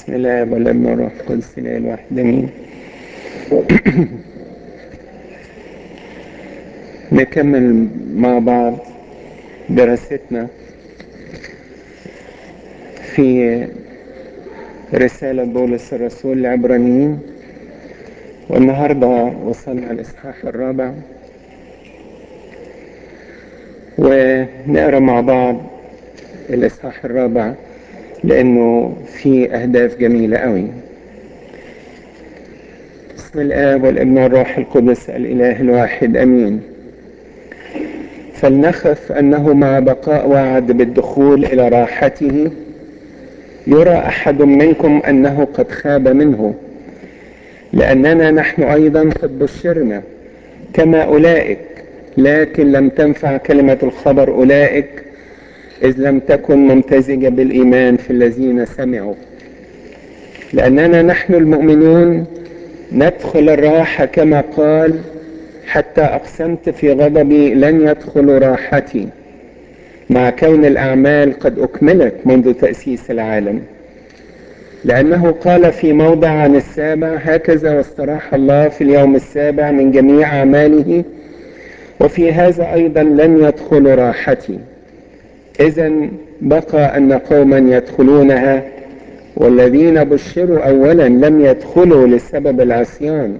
بسم الله والابن والروح القدس الاله الواحد امين نكمل مع بعض دراستنا في رسالة بولس الرسول للعبرانيين والنهاردة وصلنا الإصحاح الرابع ونقرأ مع بعض الإصحاح الرابع لأنه في أهداف جميلة قوي بسم الآب والابن والروح القدس الإله الواحد أمين فلنخف أنه مع بقاء وعد بالدخول إلى راحته يرى أحد منكم أنه قد خاب منه لأننا نحن أيضا قد بشرنا كما أولئك لكن لم تنفع كلمة الخبر أولئك إذ لم تكن ممتزجة بالإيمان في الذين سمعوا لأننا نحن المؤمنون ندخل الراحة كما قال حتى أقسمت في غضبي لن يدخلوا راحتي مع كون الأعمال قد أكملت منذ تأسيس العالم لأنه قال في موضع عن السابع هكذا واستراح الله في اليوم السابع من جميع أعماله وفي هذا أيضا لن يدخلوا راحتي إذا بقى أن قوما يدخلونها والذين بشروا أولا لم يدخلوا لسبب العصيان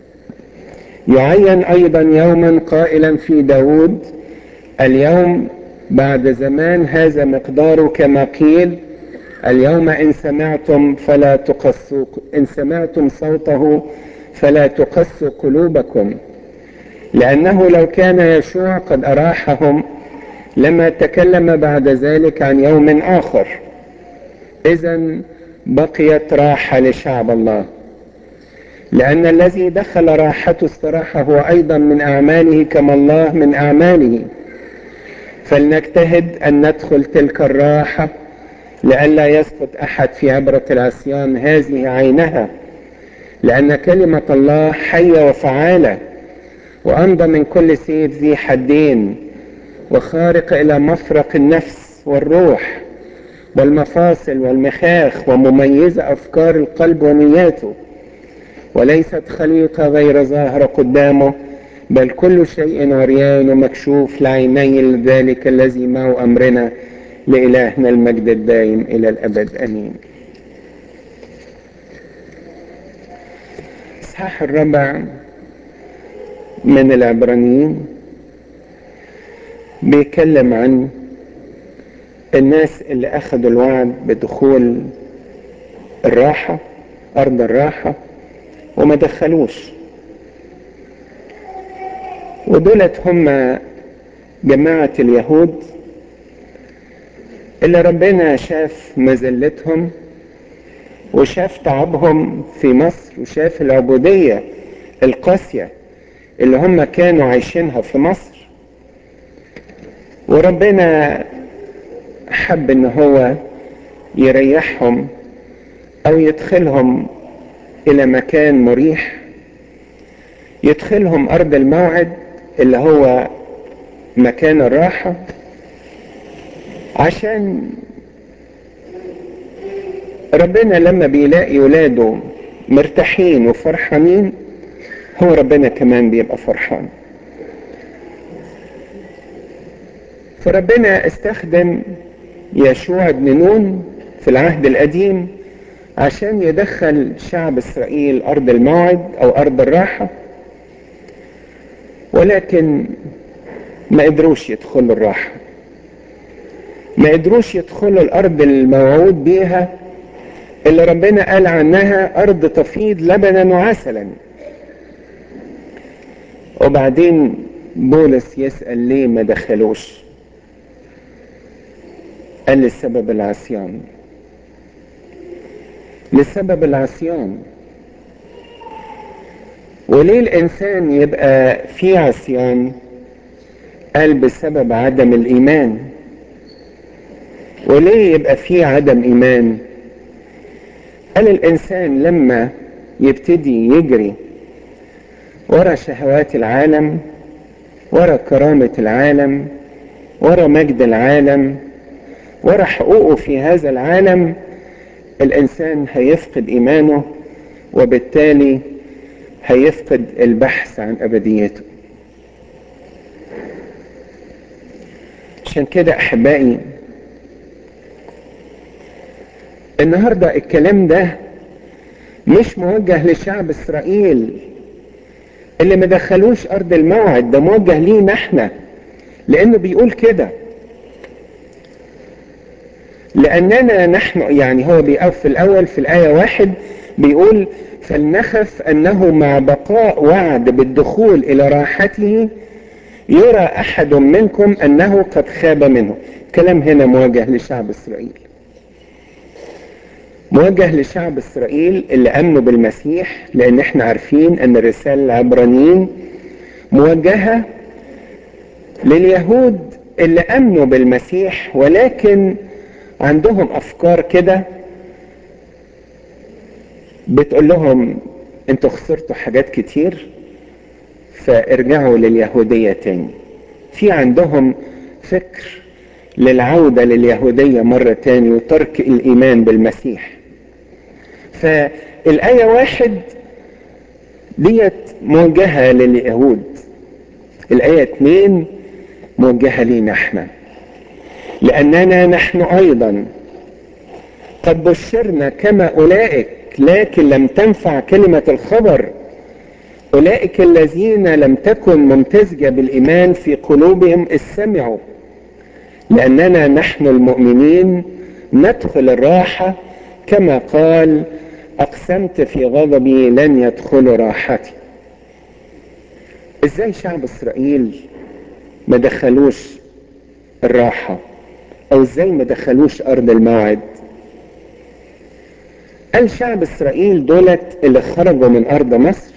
يعين أيضا يوما قائلا في داود اليوم بعد زمان هذا مقداره كما قيل اليوم إن سمعتم فلا تقصوا إن سمعتم صوته فلا تقسوا قلوبكم لأنه لو كان يشوع قد أراحهم لما تكلم بعد ذلك عن يوم آخر إذا بقيت راحة لشعب الله لأن الذي دخل راحته استراحة هو أيضا من أعماله كما الله من أعماله فلنجتهد أن ندخل تلك الراحة لئلا يسقط أحد في عبرة العصيان هذه عينها لأن كلمة الله حية وفعالة وأمضى من كل سيف ذي حدين وخارق إلى مفرق النفس والروح والمفاصل والمخاخ ومميزة أفكار القلب ونياته وليست خليقة غير ظاهرة قدامه بل كل شيء عريان ومكشوف لعيني ذلك الذي معه أمرنا لإلهنا المجد الدائم إلى الأبد أمين إصحاح الرابع من العبرانيين بيتكلم عن الناس اللي أخذوا الوعد بدخول الراحة أرض الراحة وما دخلوش ودولت هم جماعة اليهود اللي ربنا شاف مذلتهم وشاف تعبهم في مصر وشاف العبودية القاسية اللي هم كانوا عايشينها في مصر وربنا حب ان هو يريحهم او يدخلهم الى مكان مريح يدخلهم ارض الموعد اللي هو مكان الراحة عشان ربنا لما بيلاقي ولاده مرتاحين وفرحانين هو ربنا كمان بيبقى فرحان فربنا استخدم يشوع بن نون في العهد القديم عشان يدخل شعب اسرائيل ارض الموعد او ارض الراحه ولكن ما قدروش يدخلوا الراحه ما قدروش يدخلوا الارض الموعود بيها اللي ربنا قال عنها ارض تفيض لبنا وعسلا وبعدين بولس يسال ليه ما دخلوش قال لسبب العصيان لسبب العصيان وليه الانسان يبقى في عصيان قال بسبب عدم الايمان وليه يبقى في عدم ايمان قال الانسان لما يبتدي يجري ورا شهوات العالم ورا كرامة العالم ورا مجد العالم ورا حقوقه في هذا العالم الانسان هيفقد ايمانه وبالتالي هيفقد البحث عن ابديته عشان كده احبائي النهارده الكلام ده مش موجه لشعب اسرائيل اللي ما دخلوش ارض الموعد ده موجه لينا احنا لانه بيقول كده لاننا نحن يعني هو بيقف في الاول في الايه واحد بيقول فلنخف انه مع بقاء وعد بالدخول الى راحته يرى احد منكم انه قد خاب منه كلام هنا موجه لشعب اسرائيل موجه لشعب اسرائيل اللي امنوا بالمسيح لان احنا عارفين ان الرساله العبرانيين موجهه لليهود اللي امنوا بالمسيح ولكن عندهم افكار كده بتقول لهم انتوا خسرتوا حاجات كتير فارجعوا لليهودية تاني في عندهم فكر للعودة لليهودية مرة تاني وترك الإيمان بالمسيح فالآية واحد ديت موجهة لليهود الآية اتنين موجهة لينا احنا لأننا نحن أيضا قد بشرنا كما أولئك لكن لم تنفع كلمة الخبر أولئك الذين لم تكن ممتزجة بالإيمان في قلوبهم إذ سمعوا لأننا نحن المؤمنين ندخل الراحة كما قال أقسمت في غضبي لن يدخلوا راحتي إزاي شعب إسرائيل ما دخلوش الراحة أو إزاي ما دخلوش أرض الموعد قال شعب إسرائيل دولت اللي خرجوا من أرض مصر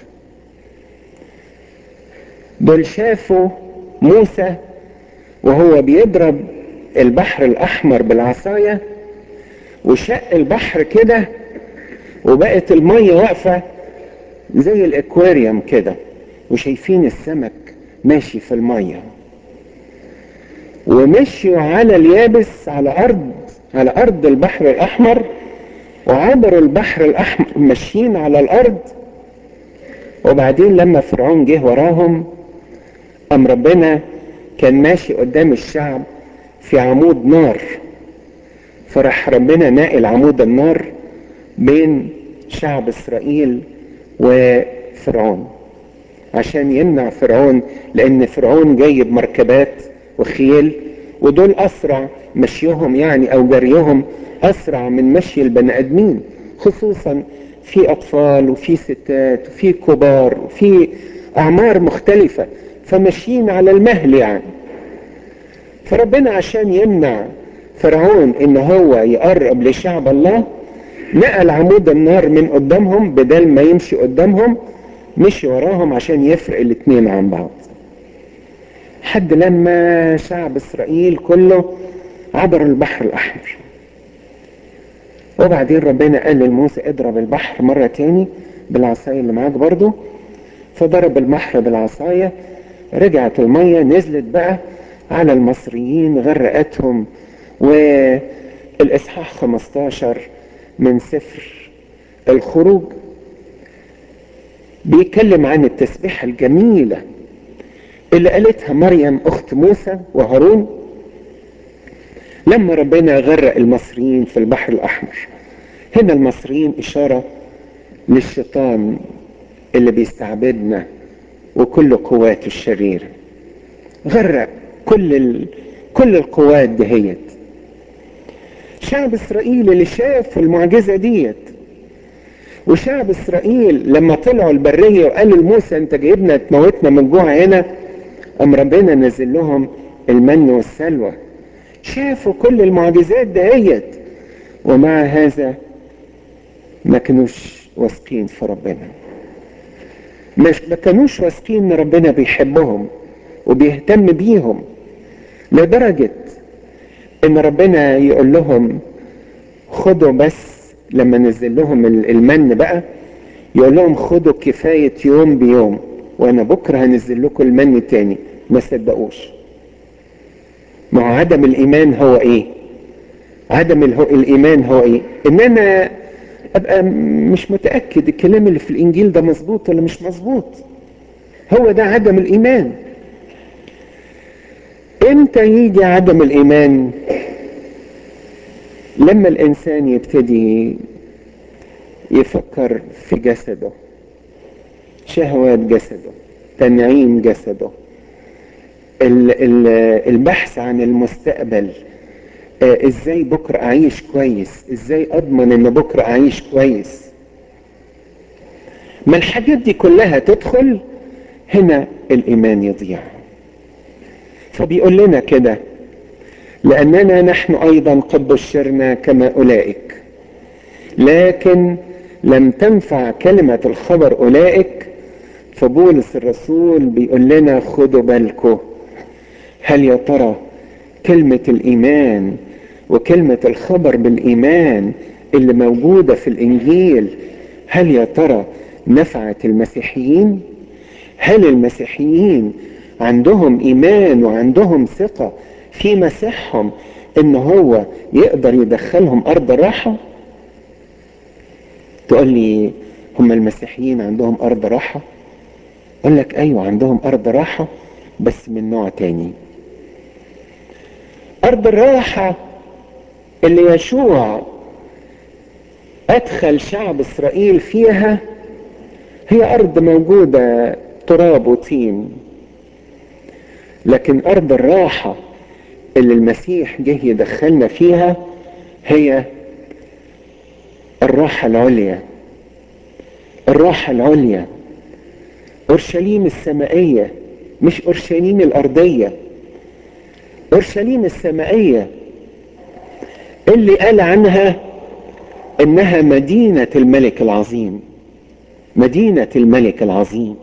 دول شافوا موسى وهو بيضرب البحر الاحمر بالعصاية وشق البحر كده وبقت المية واقفة زي الاكواريوم كده وشايفين السمك ماشي في المية ومشيوا على اليابس على ارض على ارض البحر الاحمر وعبروا البحر الاحمر ماشيين على الارض وبعدين لما فرعون جه وراهم قام ربنا كان ماشي قدام الشعب في عمود نار فراح ربنا ناقل عمود النار بين شعب اسرائيل وفرعون عشان يمنع فرعون لان فرعون جاي بمركبات وخيل ودول اسرع مشيهم يعني او جريهم اسرع من مشي البني ادمين خصوصا في اطفال وفي ستات وفي كبار وفي اعمار مختلفه فماشيين على المهل يعني فربنا عشان يمنع فرعون ان هو يقرب لشعب الله نقل عمود النار من قدامهم بدل ما يمشي قدامهم مشي وراهم عشان يفرق الاتنين عن بعض حد لما شعب اسرائيل كله عبر البحر الاحمر وبعدين ربنا قال لموسى اضرب البحر مرة تاني بالعصاية اللي معاك برضو فضرب البحر بالعصاية رجعت المية نزلت بقى على المصريين غرقتهم والإصحاح 15 من سفر الخروج بيتكلم عن التسبيحة الجميلة اللي قالتها مريم أخت موسى وهارون لما ربنا غرق المصريين في البحر الأحمر هنا المصريين إشارة للشيطان اللي بيستعبدنا وكل قواته الشريرة غرق كل ال... كل القوات دهيت شعب اسرائيل اللي شاف المعجزة ديت وشعب اسرائيل لما طلعوا البرية وقالوا لموسى انت جايبنا تموتنا من جوع هنا ام ربنا نزل لهم المن والسلوى شافوا كل المعجزات دهيت ومع هذا ما كانوش واثقين في ربنا مش ما كانوش واثقين ان ربنا بيحبهم وبيهتم بيهم لدرجة ان ربنا يقول لهم خدوا بس لما نزل لهم المن بقى يقول لهم خدوا كفاية يوم بيوم وانا بكرة هنزل لكم المن تاني ما صدقوش ما هو عدم الايمان هو ايه عدم الهو الايمان هو ايه ان انا ابقى مش متاكد الكلام اللي في الانجيل ده مظبوط ولا مش مظبوط هو ده عدم الايمان امتى يجي عدم الايمان لما الانسان يبتدي يفكر في جسده شهوات جسده تنعيم جسده البحث عن المستقبل ازاي بكره اعيش كويس ازاي اضمن ان بكره اعيش كويس ما الحاجات دي كلها تدخل هنا الايمان يضيع فبيقول لنا كده لاننا نحن ايضا قد بشرنا كما اولئك لكن لم تنفع كلمه الخبر اولئك فبولس الرسول بيقول لنا خدوا بالكم هل يا ترى كلمه الايمان وكلمة الخبر بالإيمان اللي موجودة في الإنجيل هل يا ترى نفعت المسيحيين؟ هل المسيحيين عندهم إيمان وعندهم ثقة في مسيحهم إن هو يقدر يدخلهم أرض راحة؟ تقول لي هم المسيحيين عندهم أرض راحة؟ أقول لك أيوة عندهم أرض راحة بس من نوع تاني أرض الراحة اللي يشوع ادخل شعب اسرائيل فيها هي ارض موجوده تراب وطين لكن ارض الراحه اللي المسيح جه يدخلنا فيها هي الراحه العليا الراحه العليا اورشليم السمائيه مش اورشليم الارضيه اورشليم السمائيه اللي قال عنها انها مدينة الملك العظيم مدينة الملك العظيم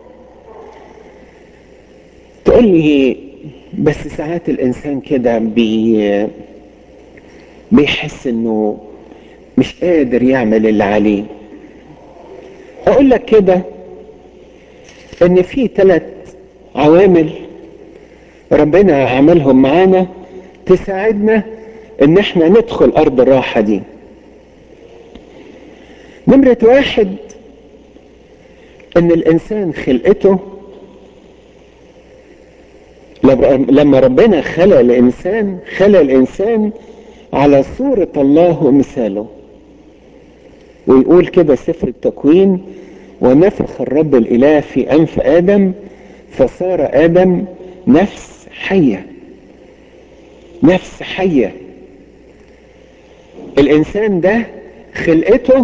تقول لي بس ساعات الانسان كده بي بيحس انه مش قادر يعمل اللي عليه اقول لك كده ان في ثلاث عوامل ربنا عملهم معانا تساعدنا ان احنا ندخل ارض الراحة دي نمرة واحد ان الانسان خلقته لما ربنا خلق الانسان خلق الانسان على صورة الله ومثاله ويقول كده سفر التكوين ونفخ الرب الاله في انف ادم فصار ادم نفس حيه نفس حيه الانسان ده خلقته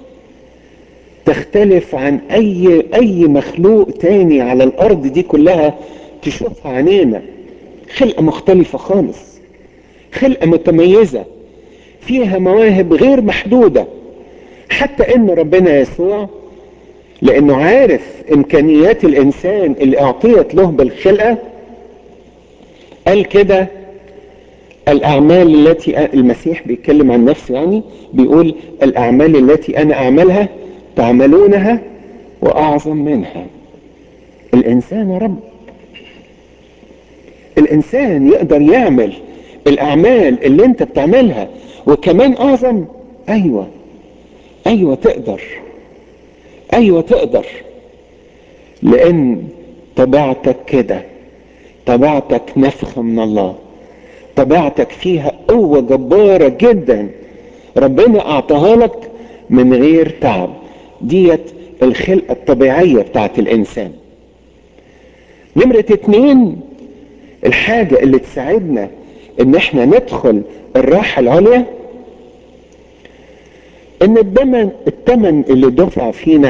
تختلف عن اي اي مخلوق تاني على الارض دي كلها تشوفها عينينا خلقه مختلفه خالص خلقه متميزه فيها مواهب غير محدوده حتى ان ربنا يسوع لانه عارف امكانيات الانسان اللي اعطيت له بالخلقه قال كده الاعمال التي المسيح بيتكلم عن نفسه يعني بيقول الاعمال التي انا اعملها تعملونها واعظم منها الانسان يا رب الانسان يقدر يعمل الاعمال اللي انت بتعملها وكمان اعظم ايوه ايوه تقدر ايوه تقدر لان طبيعتك كده طبيعتك نفخه من الله طبيعتك فيها قوه جباره جدا ربنا اعطاها لك من غير تعب ديت الخلقه الطبيعيه بتاعت الانسان نمره اتنين الحاجه اللي تساعدنا ان احنا ندخل الراحه العليا ان الدمن الثمن اللي دفع فينا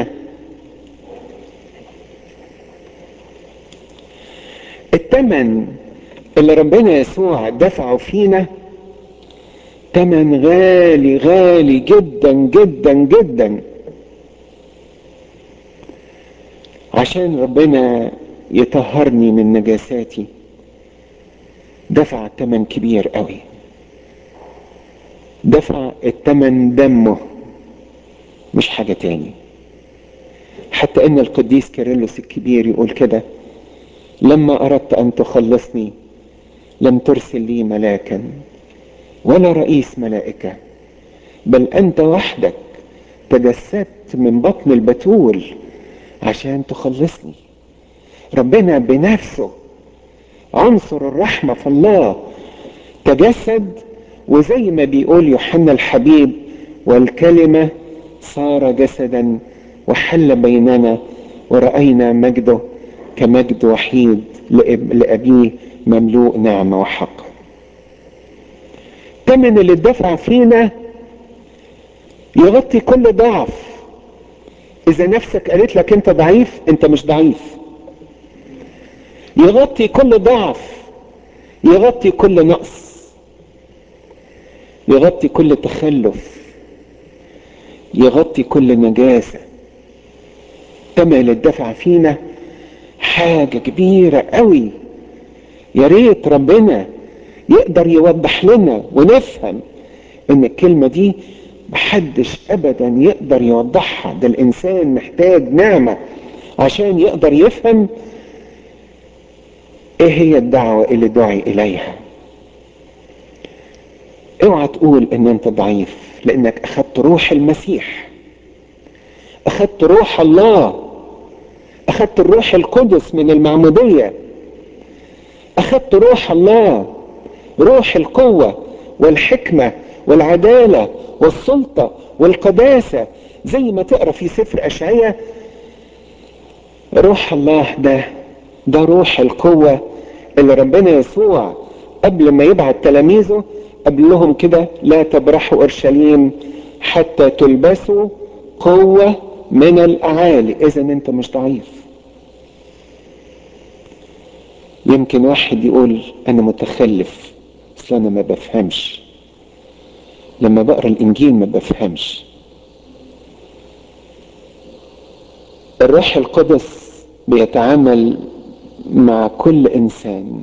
الثمن اللي ربنا يسوع دفعه فينا ثمن غالي غالي جدا جدا جدا عشان ربنا يطهرني من نجاساتي دفع ثمن كبير قوي دفع الثمن دمه مش حاجة تاني حتى ان القديس كيرلس الكبير يقول كده لما اردت ان تخلصني لم ترسل لي ملاكا ولا رئيس ملائكة بل أنت وحدك تجسدت من بطن البتول عشان تخلصني ربنا بنفسه عنصر الرحمة في الله تجسد وزي ما بيقول يوحنا الحبيب والكلمة صار جسدا وحل بيننا ورأينا مجده كمجد وحيد لأبيه مملوء نعمة وحق تمن اللي اتدفع فينا يغطي كل ضعف اذا نفسك قالت لك انت ضعيف انت مش ضعيف يغطي كل ضعف يغطي كل نقص يغطي كل تخلف يغطي كل نجاسة تمل الدفع فينا حاجة كبيرة قوي يا ريت ربنا يقدر يوضح لنا ونفهم ان الكلمة دي محدش ابدا يقدر يوضحها ده الانسان محتاج نعمة عشان يقدر يفهم ايه هي الدعوة اللي دعي اليها اوعى تقول ان انت ضعيف لانك اخدت روح المسيح اخدت روح الله اخدت الروح القدس من المعمودية اخدت روح الله روح القوة والحكمة والعدالة والسلطة والقداسة زي ما تقرا في سفر اشعياء روح الله ده ده روح القوة اللي ربنا يسوع قبل ما يبعت تلاميذه قبل لهم كده لا تبرحوا اورشليم حتى تلبسوا قوة من الاعالي اذا انت مش ضعيف يمكن واحد يقول انا متخلف اصل انا ما بفهمش لما بقرا الانجيل ما بفهمش الروح القدس بيتعامل مع كل انسان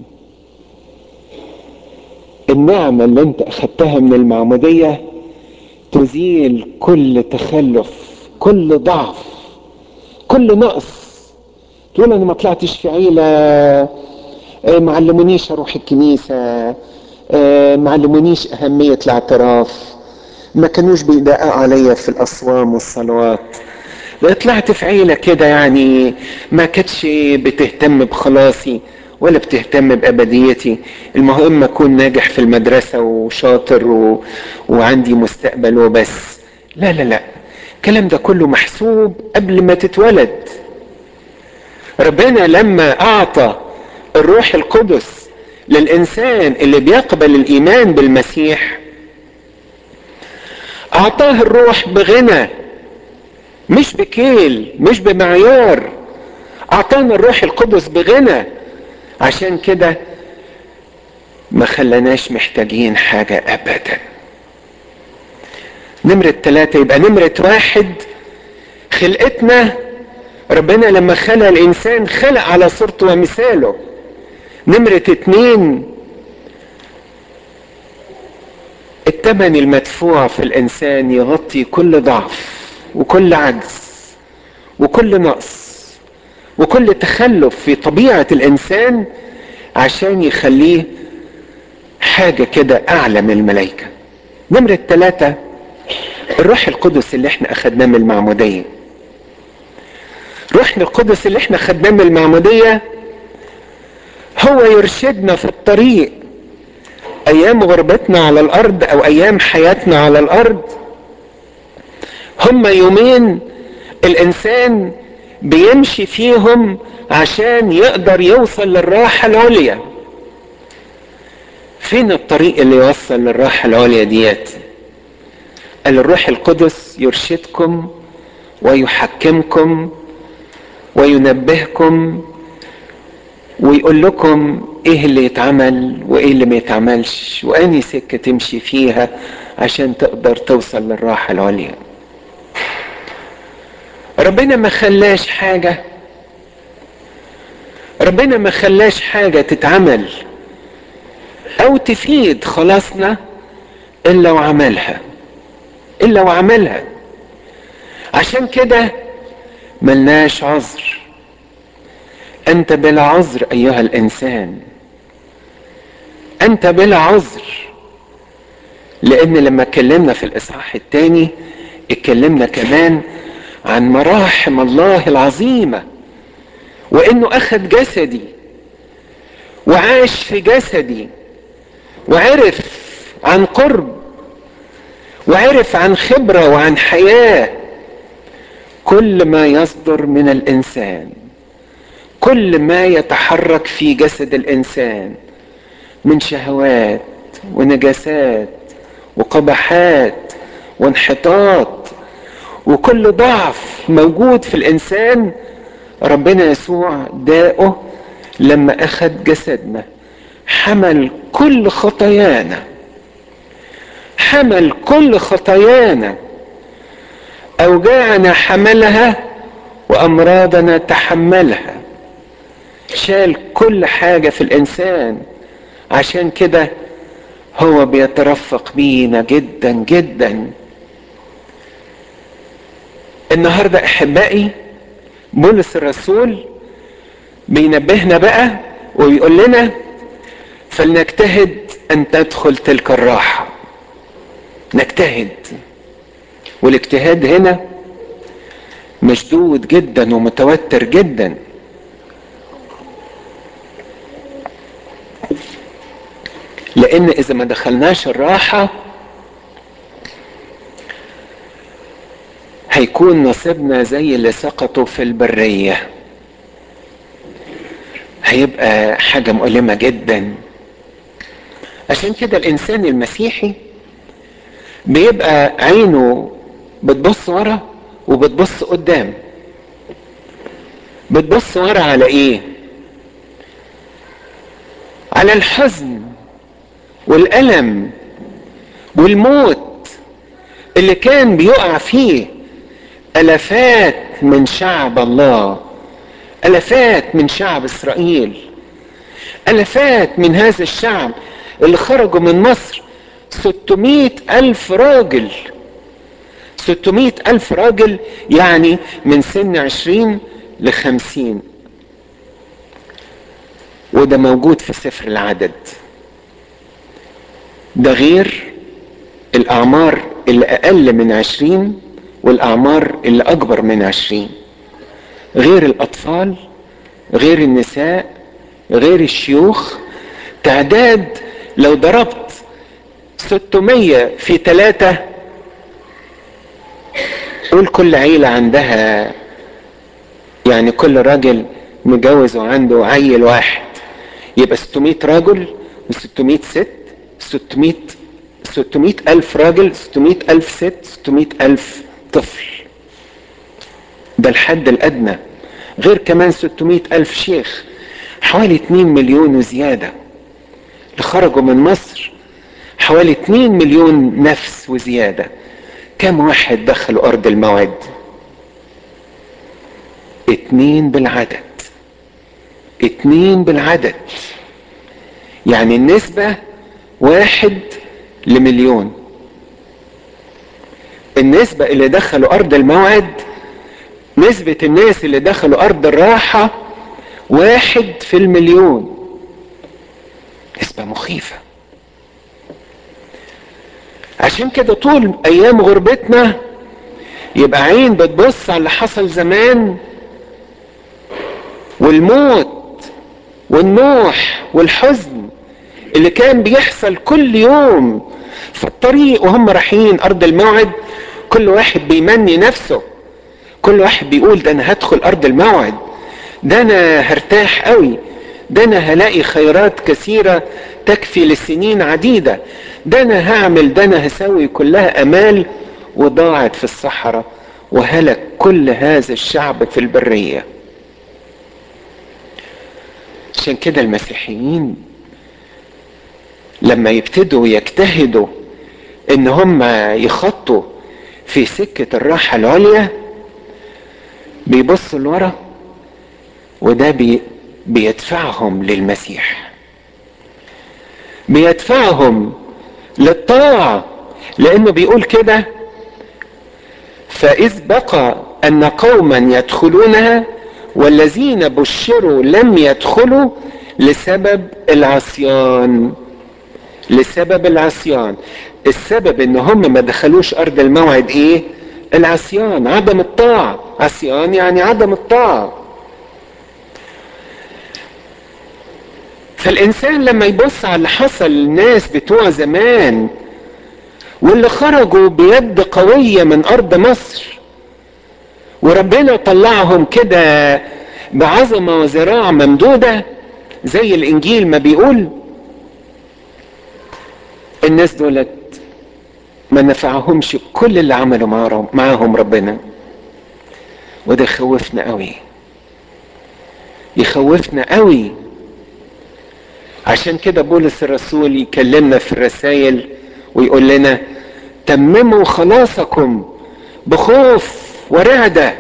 النعمة اللي انت اخدتها من المعمودية تزيل كل تخلف كل ضعف كل نقص تقول انا ما طلعتش في عيلة ما علمونيش اروح الكنيسة ما علمونيش اهمية الاعتراف ما كانوش بيدققوا عليا في الاصوام والصلوات طلعت في عيلة كده يعني ما كانتش بتهتم بخلاصي ولا بتهتم بأبديتي المهم أكون ناجح في المدرسة وشاطر و... وعندي مستقبل وبس لا لا لا الكلام ده كله محسوب قبل ما تتولد ربنا لما أعطى الروح القدس للإنسان اللي بيقبل الإيمان بالمسيح أعطاه الروح بغنى مش بكيل مش بمعيار اعطانا الروح القدس بغنى عشان كده ما خلناش محتاجين حاجة ابدا نمرة ثلاثة يبقى نمرة واحد خلقتنا ربنا لما خلق الانسان خلق على صورته ومثاله نمرة اتنين الثمن المدفوع في الانسان يغطي كل ضعف وكل عجز وكل نقص وكل تخلف في طبيعة الإنسان عشان يخليه حاجة كده أعلى من الملائكة نمرة ثلاثة الروح القدس اللي احنا أخدناه من المعمودية روح القدس اللي احنا أخدناه من المعمودية هو يرشدنا في الطريق أيام غربتنا على الأرض أو أيام حياتنا على الأرض هم يومين الانسان بيمشي فيهم عشان يقدر يوصل للراحة العليا فين الطريق اللي يوصل للراحة العليا ديت قال الروح القدس يرشدكم ويحكمكم وينبهكم ويقول لكم ايه اللي يتعمل وايه اللي ما يتعملش واني سكة تمشي فيها عشان تقدر توصل للراحة العليا ربنا ما خلاش حاجة ربنا ما خلاش حاجة تتعمل او تفيد خلاصنا الا وعملها الا وعملها عشان كده ملناش عذر انت بلا عذر ايها الانسان انت بلا عذر لان لما اتكلمنا في الاصحاح الثاني اتكلمنا كمان عن مراحم الله العظيمه وانه اخذ جسدي وعاش في جسدي وعرف عن قرب وعرف عن خبره وعن حياه كل ما يصدر من الانسان كل ما يتحرك في جسد الانسان من شهوات ونجاسات وقبحات وانحطاط وكل ضعف موجود في الانسان ربنا يسوع داءه لما اخذ جسدنا حمل كل خطايانا حمل كل خطايانا اوجاعنا حملها وامراضنا تحملها شال كل حاجه في الانسان عشان كده هو بيترفق بينا جدا جدا النهارده احبائي بولس الرسول بينبهنا بقى ويقول لنا فلنجتهد ان تدخل تلك الراحه نجتهد والاجتهاد هنا مشدود جدا ومتوتر جدا لان اذا ما دخلناش الراحه هيكون نصيبنا زي اللي سقطوا في البريه هيبقى حاجه مؤلمه جدا عشان كده الانسان المسيحي بيبقى عينه بتبص ورا وبتبص قدام بتبص ورا على ايه على الحزن والالم والموت اللي كان بيقع فيه الافات من شعب الله الافات من شعب اسرائيل الافات من هذا الشعب اللي خرجوا من مصر 600 ألف راجل 600 ألف راجل يعني من سن 20 ل 50 وده موجود في سفر العدد ده غير الأعمار اللي أقل من 20 والأعمار اللي أكبر من 20 غير الأطفال غير النساء غير الشيوخ تعداد لو ضربت 600 في ثلاثة قول كل عيلة عندها يعني كل راجل متجوز وعنده عيل واحد يبقى 600 راجل و600 ست 600 600 ألف راجل 600 ألف ست 600 ألف طفل ده الحد الأدنى غير كمان 600 ألف شيخ حوالي 2 مليون وزيادة اللي خرجوا من مصر حوالي 2 مليون نفس وزيادة كم واحد دخلوا أرض الموعد اتنين بالعدد اتنين بالعدد يعني النسبة واحد لمليون النسبة اللي دخلوا أرض الموعد نسبة الناس اللي دخلوا أرض الراحة واحد في المليون نسبة مخيفة عشان كده طول أيام غربتنا يبقى عين بتبص على اللي حصل زمان والموت والنوح والحزن اللي كان بيحصل كل يوم في الطريق وهم رايحين ارض الموعد كل واحد بيمني نفسه كل واحد بيقول ده انا هدخل ارض الموعد ده انا هرتاح قوي ده انا هلاقي خيرات كثيره تكفي لسنين عديده ده انا هعمل ده انا هسوي كلها امال وضاعت في الصحراء وهلك كل هذا الشعب في البريه عشان كده المسيحيين لما يبتدوا يجتهدوا ان هم يخطوا في سكة الراحة العليا بيبصوا لورا وده بي بيدفعهم للمسيح بيدفعهم للطاعة لانه بيقول كده فاذ بقى ان قوما يدخلونها والذين بشروا لم يدخلوا لسبب العصيان لسبب العصيان السبب ان هم ما دخلوش ارض الموعد ايه العصيان عدم الطاعة عصيان يعني عدم الطاعة فالانسان لما يبص على اللي حصل للناس بتوع زمان واللي خرجوا بيد قوية من ارض مصر وربنا طلعهم كده بعظمة وذراع ممدودة زي الانجيل ما بيقول الناس دولت ما نفعهمش كل اللي عملوا معاهم ربنا وده يخوفنا قوي يخوفنا قوي عشان كده بولس الرسول يكلمنا في الرسائل ويقول لنا تمموا خلاصكم بخوف ورعدة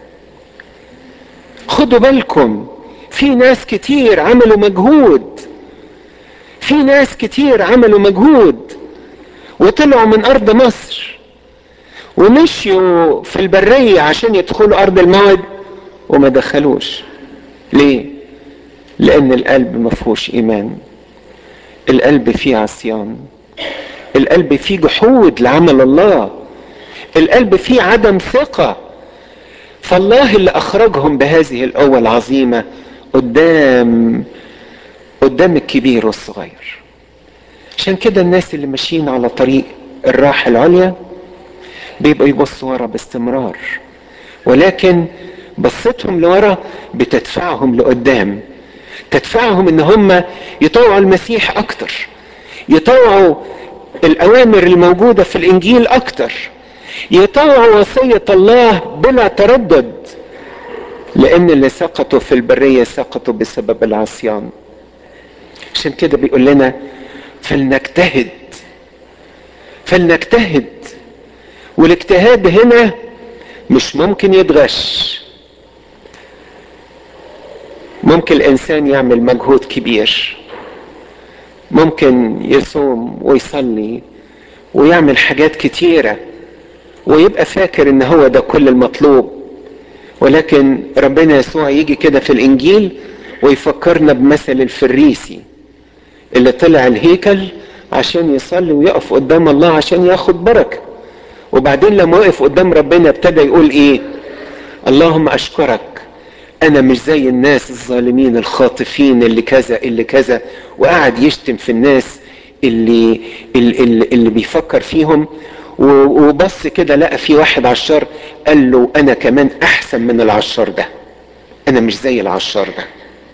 خدوا بالكم في ناس كتير عملوا مجهود في ناس كتير عملوا مجهود وطلعوا من ارض مصر ومشيوا في البرية عشان يدخلوا ارض الموعد وما دخلوش ليه لان القلب ما فيهوش ايمان القلب فيه عصيان القلب فيه جحود لعمل الله القلب فيه عدم ثقة فالله اللي اخرجهم بهذه القوة العظيمة قدام قدام الكبير والصغير عشان كده الناس اللي ماشيين على طريق الراحة العليا بيبقوا يبصوا ورا باستمرار ولكن بصتهم لورا بتدفعهم لقدام تدفعهم ان هم يطوعوا المسيح اكتر يطوعوا الاوامر الموجودة في الانجيل اكتر يطوعوا وصية الله بلا تردد لان اللي سقطوا في البرية سقطوا بسبب العصيان عشان كده بيقول لنا فلنجتهد فلنجتهد والاجتهاد هنا مش ممكن يتغش ممكن الانسان يعمل مجهود كبير ممكن يصوم ويصلي ويعمل حاجات كتيره ويبقى فاكر ان هو ده كل المطلوب ولكن ربنا يسوع يجي كده في الانجيل ويفكرنا بمثل الفريسي اللي طلع الهيكل عشان يصلي ويقف قدام الله عشان ياخد بركه وبعدين لما وقف قدام ربنا ابتدى يقول ايه اللهم اشكرك انا مش زي الناس الظالمين الخاطفين اللي كذا اللي كذا وقعد يشتم في الناس اللي اللي, اللي بيفكر فيهم وبص كده لقى في واحد عشار قال له انا كمان احسن من العشار ده انا مش زي العشار ده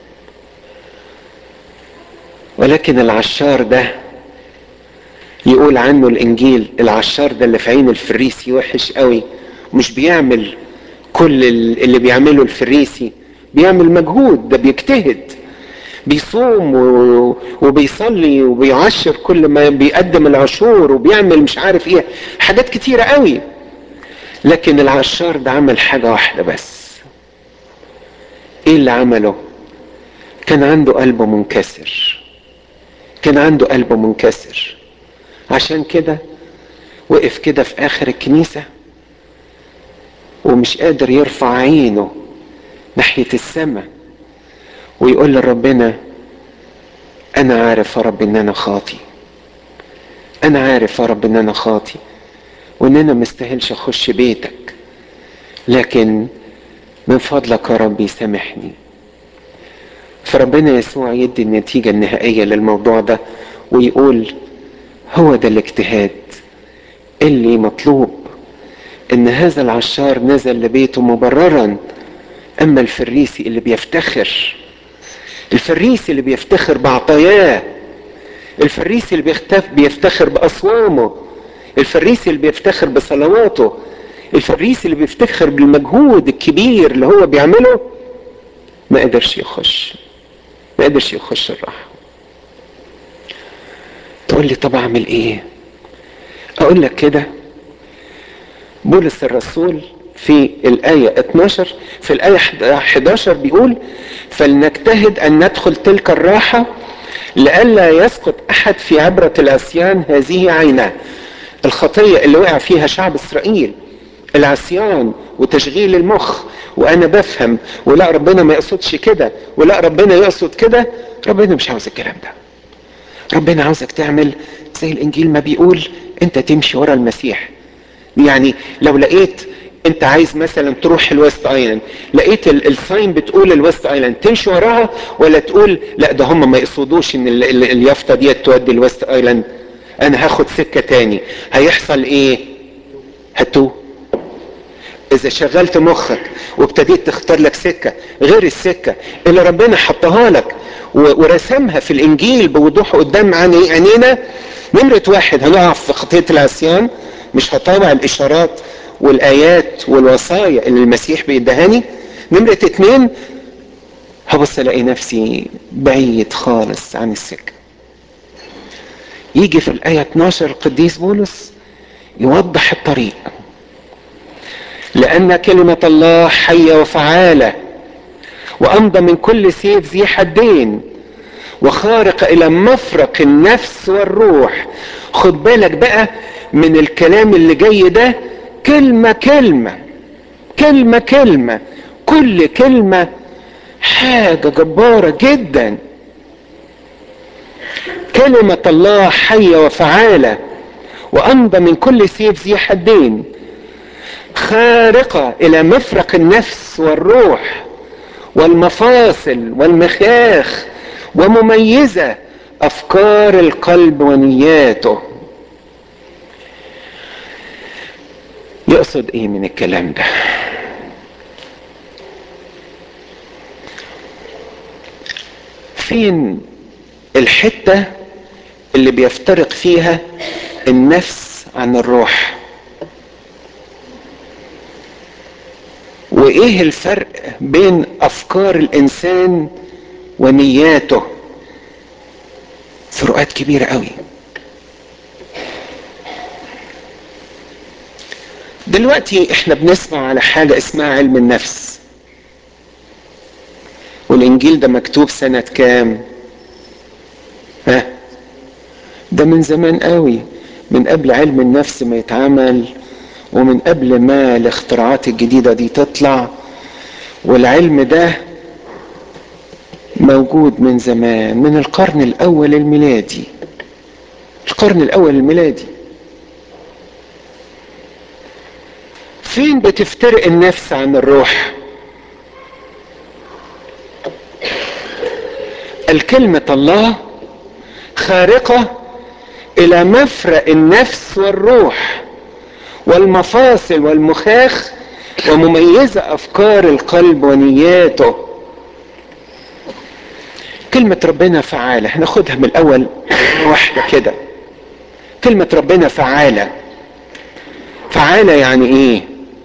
ولكن العشار ده يقول عنه الانجيل العشار ده اللي في عين الفريسي وحش قوي مش بيعمل كل اللي بيعمله الفريسي بيعمل مجهود ده بيجتهد بيصوم وبيصلي وبيعشر كل ما بيقدم العشور وبيعمل مش عارف ايه حاجات كتيرة قوي لكن العشار ده عمل حاجة واحدة بس ايه اللي عمله كان عنده قلبه منكسر كان عنده قلبه منكسر عشان كده وقف كده في اخر الكنيسة ومش قادر يرفع عينه ناحية السماء ويقول لربنا انا عارف يا رب ان انا خاطي انا عارف يا رب ان انا خاطي وان انا مستاهلش اخش بيتك لكن من فضلك يا رب يسامحني فربنا يسوع يدي النتيجة النهائية للموضوع ده ويقول هو ده الاجتهاد اللي مطلوب ان هذا العشار نزل لبيته مبررا اما الفريسي اللي بيفتخر الفريسي اللي بيفتخر بعطاياه الفريسي اللي بيختف بيفتخر باصوامه الفريسي اللي بيفتخر بصلواته الفريسي اللي بيفتخر بالمجهود الكبير اللي هو بيعمله ما قدرش يخش ما قدرش يخش الراحه تقول لي طب اعمل ايه اقول لك كده بولس الرسول في الآية 12 في الآية 11 بيقول فلنجتهد أن ندخل تلك الراحة لئلا يسقط أحد في عبرة العصيان هذه عيناه الخطية اللي وقع فيها شعب إسرائيل العصيان وتشغيل المخ وأنا بفهم ولا ربنا ما يقصدش كده ولا ربنا يقصد كده ربنا مش عاوز الكلام ده ربنا عاوزك تعمل زي الانجيل ما بيقول انت تمشي ورا المسيح يعني لو لقيت انت عايز مثلا تروح الويست ايلاند لقيت الساين بتقول الويست ايلاند تمشي وراها ولا تقول لا ده هم ما يقصدوش ان ال ال اليافطه دي تودي الويست ايلاند انا هاخد سكه تاني هيحصل ايه هتوه اذا شغلت مخك وابتديت تختار لك سكه غير السكه اللي ربنا حطها لك ورسمها في الانجيل بوضوح قدام عينينا نمره واحد هنقع في خطيه العصيان مش هطاوع الاشارات والايات والوصايا اللي المسيح بيدهاني نمرة اتنين هبص الاقي نفسي بعيد خالص عن السكة يجي في الآية 12 القديس بولس يوضح الطريق لأن كلمة الله حية وفعالة وأمضى من كل سيف ذي حدين وخارق إلى مفرق النفس والروح خد بالك بقى من الكلام اللي جاي ده كلمة كلمة كلمة كلمة كل كلمة حاجة جبارة جدا كلمة الله حية وفعالة وأمضى من كل سيف ذي حدين خارقة إلى مفرق النفس والروح والمفاصل والمخاخ ومميزة أفكار القلب ونياته يقصد ايه من الكلام ده فين الحتة اللي بيفترق فيها النفس عن الروح وايه الفرق بين افكار الانسان ونياته فروقات كبيرة قوي دلوقتي احنا بنسمع على حاجة اسمها علم النفس والانجيل ده مكتوب سنة كام ها ده من زمان قوي من قبل علم النفس ما يتعمل ومن قبل ما الاختراعات الجديدة دي تطلع والعلم ده موجود من زمان من القرن الاول الميلادي القرن الاول الميلادي فين بتفترق النفس عن الروح الكلمة الله خارقة إلى مفرق النفس والروح والمفاصل والمخاخ ومميزة أفكار القلب ونياته كلمة ربنا فعالة هناخدها من الأول واحدة كده كلمة ربنا فعالة فعالة يعني إيه؟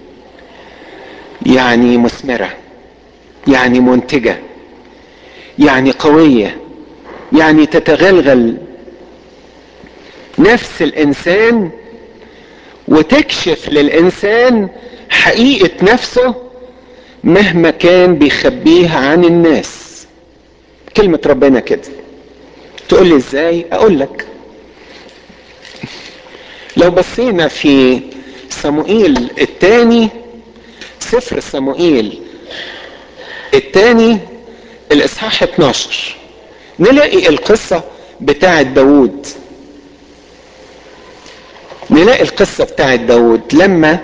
يعني مثمرة يعني منتجة يعني قوية يعني تتغلغل نفس الإنسان وتكشف للإنسان حقيقة نفسه مهما كان بيخبيها عن الناس كلمة ربنا كده تقول لي ازاي اقول لك لو بصينا في صموئيل الثاني سفر صموئيل الثاني الاصحاح 12 نلاقي القصة بتاعة داوود نلاقي القصة بتاعة داوود لما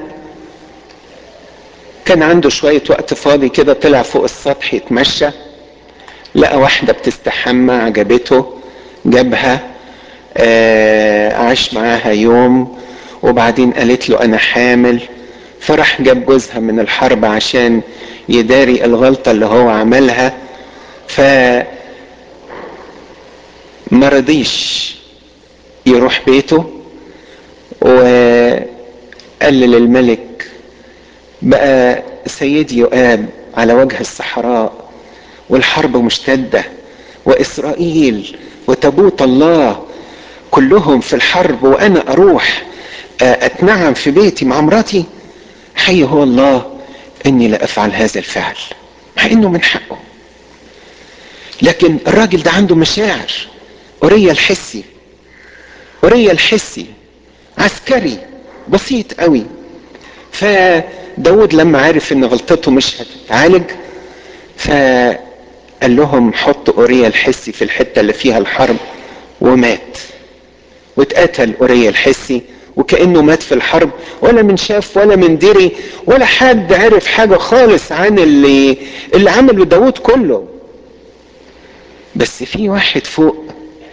كان عنده شوية وقت فاضي كده طلع فوق السطح يتمشى لقى واحدة بتستحمى عجبته جابها آه عاش معاها يوم وبعدين قالت له انا حامل فراح جاب جوزها من الحرب عشان يداري الغلطة اللي هو عملها ف ما رضيش يروح بيته وقال للملك بقى سيدي يؤاب على وجه الصحراء والحرب مشتدة وإسرائيل وتابوت الله كلهم في الحرب وأنا أروح أتنعم في بيتي مع مراتي حي هو الله إني لا أفعل هذا الفعل مع إنه من حقه لكن الراجل ده عنده مشاعر أوريا الحسي أوريا الحسي عسكري بسيط قوي فداود لما عرف ان غلطته مش هتتعالج فقال لهم حطوا اوريا الحسي في الحته اللي فيها الحرب ومات واتقتل اوريا الحسي وكانه مات في الحرب ولا من شاف ولا من دري ولا حد عرف حاجه خالص عن اللي اللي عمله داود كله بس في واحد فوق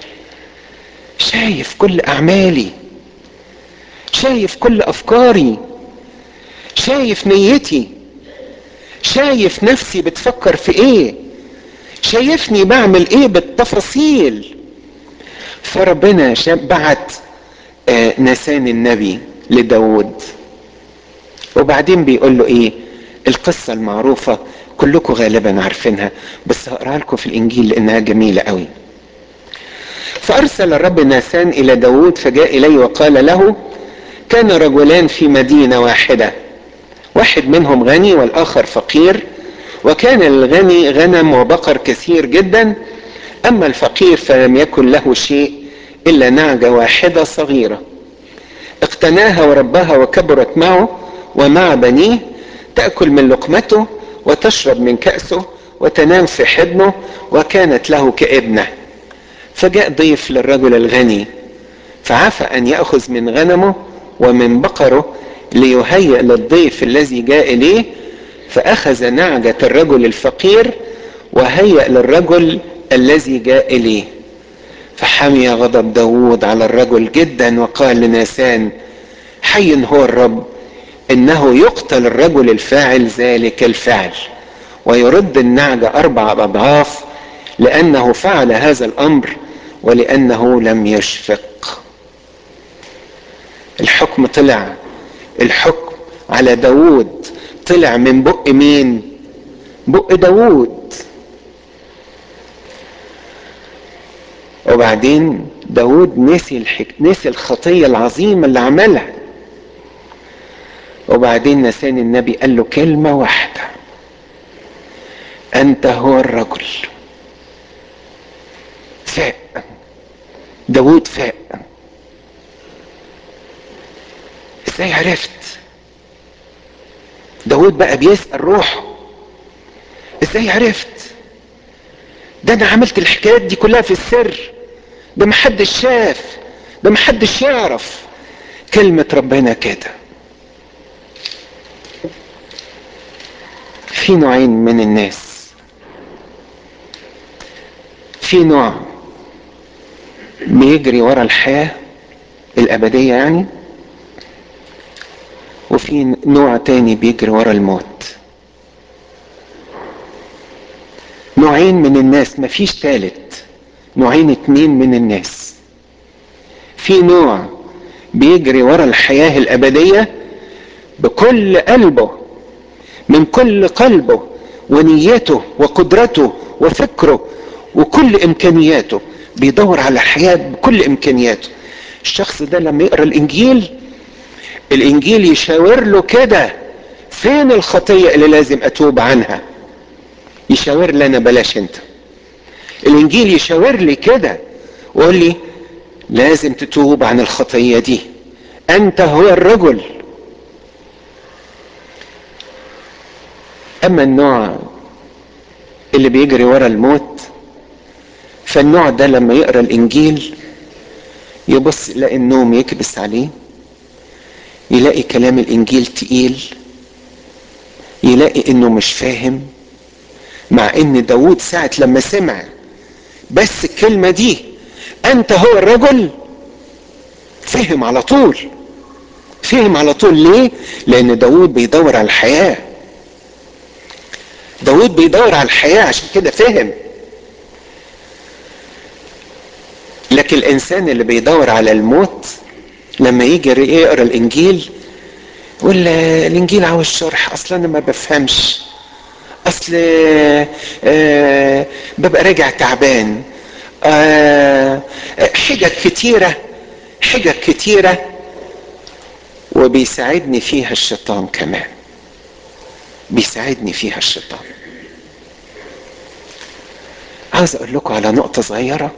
شايف كل اعمالي شايف كل افكاري شايف نيتي شايف نفسي بتفكر في ايه شايفني بعمل ايه بالتفاصيل فربنا بعت آه نسان النبي لداود وبعدين بيقول له ايه القصة المعروفة كلكم غالبا عارفينها بس هقراها لكم في الانجيل لانها جميلة قوي فارسل الرب ناسان الى داود فجاء اليه وقال له كان رجلان في مدينة واحدة واحد منهم غني والاخر فقير وكان الغني غنم وبقر كثير جدا اما الفقير فلم يكن له شيء الا نعجة واحدة صغيرة اقتناها ورباها وكبرت معه ومع بنيه تأكل من لقمته وتشرب من كأسه وتنام في حضنه وكانت له كابنه فجاء ضيف للرجل الغني فعفى ان ياخذ من غنمه ومن بقره ليهيئ للضيف الذي جاء اليه فاخذ نعجه الرجل الفقير وهيأ للرجل الذي جاء اليه فحمي غضب داود على الرجل جدا وقال لناسان حي هو الرب انه يقتل الرجل الفاعل ذلك الفعل ويرد النعجه اربع اضعاف لانه فعل هذا الامر ولانه لم يشفق الحكم طلع الحكم على داود طلع من بق مين بق داود وبعدين داود نسي الحك... نسي الخطيه العظيمه اللي عملها وبعدين نسان النبي قال له كلمه واحده انت هو الرجل فاق داود فاق ازاي عرفت داود بقى بيسأل روحه ازاي عرفت ده انا عملت الحكايات دي كلها في السر ده محدش شاف ده محدش يعرف كلمة ربنا كده في نوعين من الناس في نوع بيجري ورا الحياة الأبدية يعني وفي نوع تاني بيجري ورا الموت نوعين من الناس مفيش تالت نوعين اتنين من الناس في نوع بيجري ورا الحياة الأبدية بكل قلبه من كل قلبه ونيته وقدرته وفكره وكل إمكانياته بيدور على الحياة بكل إمكانياته الشخص ده لما يقرأ الإنجيل الإنجيل يشاور له كده فين الخطية اللي لازم أتوب عنها يشاور لي أنا بلاش أنت الإنجيل يشاور لي كده ويقول لي لازم تتوب عن الخطية دي أنت هو الرجل أما النوع اللي بيجري ورا الموت فالنوع ده لما يقرا الانجيل يبص يلاقي النوم يكبس عليه يلاقي كلام الانجيل تقيل يلاقي انه مش فاهم مع ان داود ساعة لما سمع بس الكلمة دي انت هو الرجل فهم على طول فهم على طول ليه لان داود بيدور على الحياة داود بيدور على الحياة عشان كده فهم لكن الانسان اللي بيدور على الموت لما يجي يقرا الانجيل يقول الانجيل عاوز شرح اصلا انا ما بفهمش اصل آه ببقى راجع تعبان آه حجج كتيرة حجج كتيرة وبيساعدني فيها الشيطان كمان بيساعدني فيها الشيطان عاوز اقول لكم على نقطة صغيرة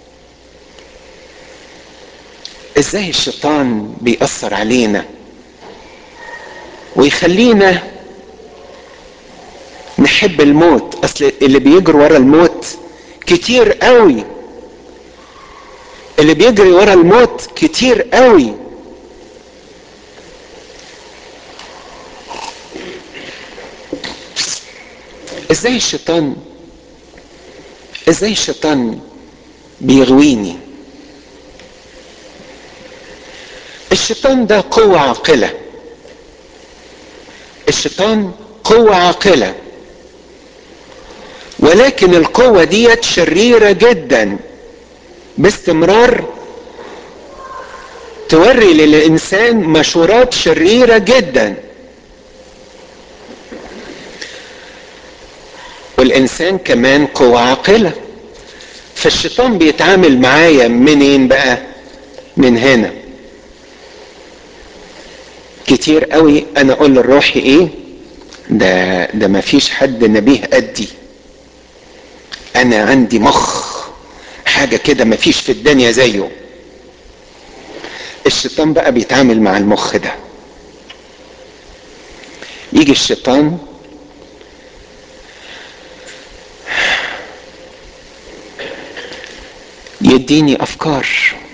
ازاي الشيطان بيأثر علينا ويخلينا نحب الموت اصل اللي بيجروا ورا الموت كتير قوي اللي بيجري ورا الموت كتير قوي ازاي الشيطان ازاي الشيطان بيغويني الشيطان ده قوة عاقلة الشيطان قوة عاقلة ولكن القوة ديت شريرة جدا باستمرار توري للإنسان مشورات شريرة جدا والإنسان كمان قوة عاقلة فالشيطان بيتعامل معايا منين بقى من هنا كتير قوي انا اقول للروحي ايه ده ده ما فيش حد نبيه قدي انا عندي مخ حاجة كده ما فيش في الدنيا زيه الشيطان بقى بيتعامل مع المخ ده يجي الشيطان يديني افكار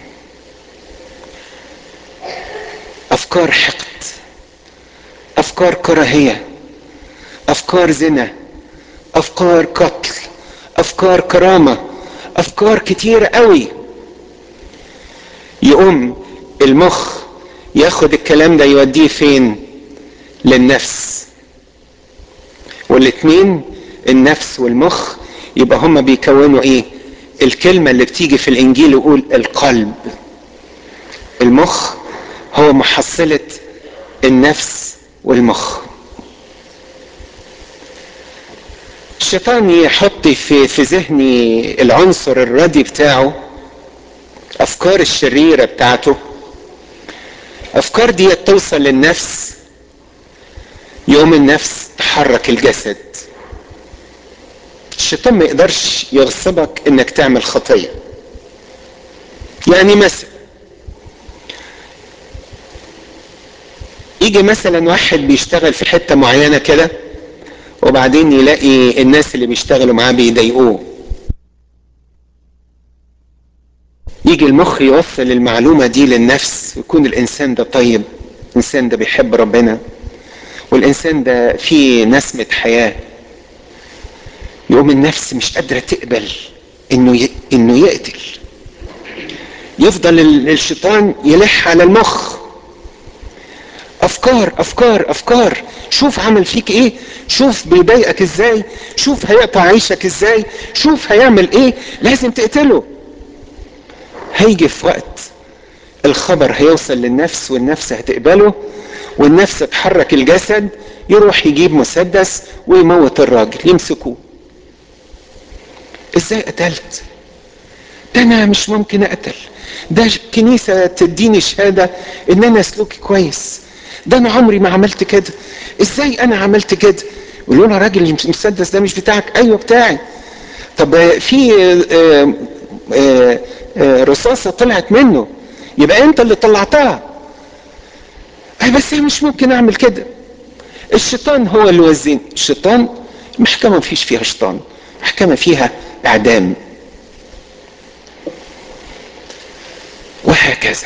افكار حقد افكار كراهيه افكار زنا افكار قتل افكار كرامه افكار كتير قوي يقوم المخ ياخد الكلام ده يوديه فين للنفس والاتنين النفس والمخ يبقى هما بيكونوا ايه الكلمة اللي بتيجي في الانجيل يقول القلب المخ هو محصلة النفس والمخ الشيطان يحط في في ذهني العنصر الردي بتاعه افكار الشريره بتاعته افكار دي توصل للنفس يوم النفس تحرك الجسد الشيطان ما يقدرش يغصبك انك تعمل خطيه يعني مثلا يجي مثلا واحد بيشتغل في حته معينه كده وبعدين يلاقي الناس اللي بيشتغلوا معاه بيضايقوه يجي المخ يوصل المعلومة دي للنفس يكون الإنسان ده طيب الإنسان ده بيحب ربنا والإنسان ده فيه نسمة حياة يقوم النفس مش قادرة تقبل إنه ي... إنه يقتل يفضل الشيطان يلح على المخ أفكار أفكار أفكار شوف عمل فيك إيه شوف بيضايقك إزاي شوف هيقطع عيشك إزاي شوف هيعمل إيه لازم تقتله هيجي في وقت الخبر هيوصل للنفس والنفس هتقبله والنفس تحرك الجسد يروح يجيب مسدس ويموت الراجل يمسكوه ازاي قتلت ده انا مش ممكن اقتل ده الكنيسة تديني شهادة ان انا سلوكي كويس ده انا عمري ما عملت كده ازاي انا عملت كده يقولوا له راجل المسدس ده مش بتاعك ايوه بتاعي طب في آه آه آه رصاصة طلعت منه يبقى انت اللي طلعتها اي بس انا مش ممكن اعمل كده الشيطان هو اللي وزين الشيطان المحكمة مفيش فيها شيطان محكمة فيها اعدام وهكذا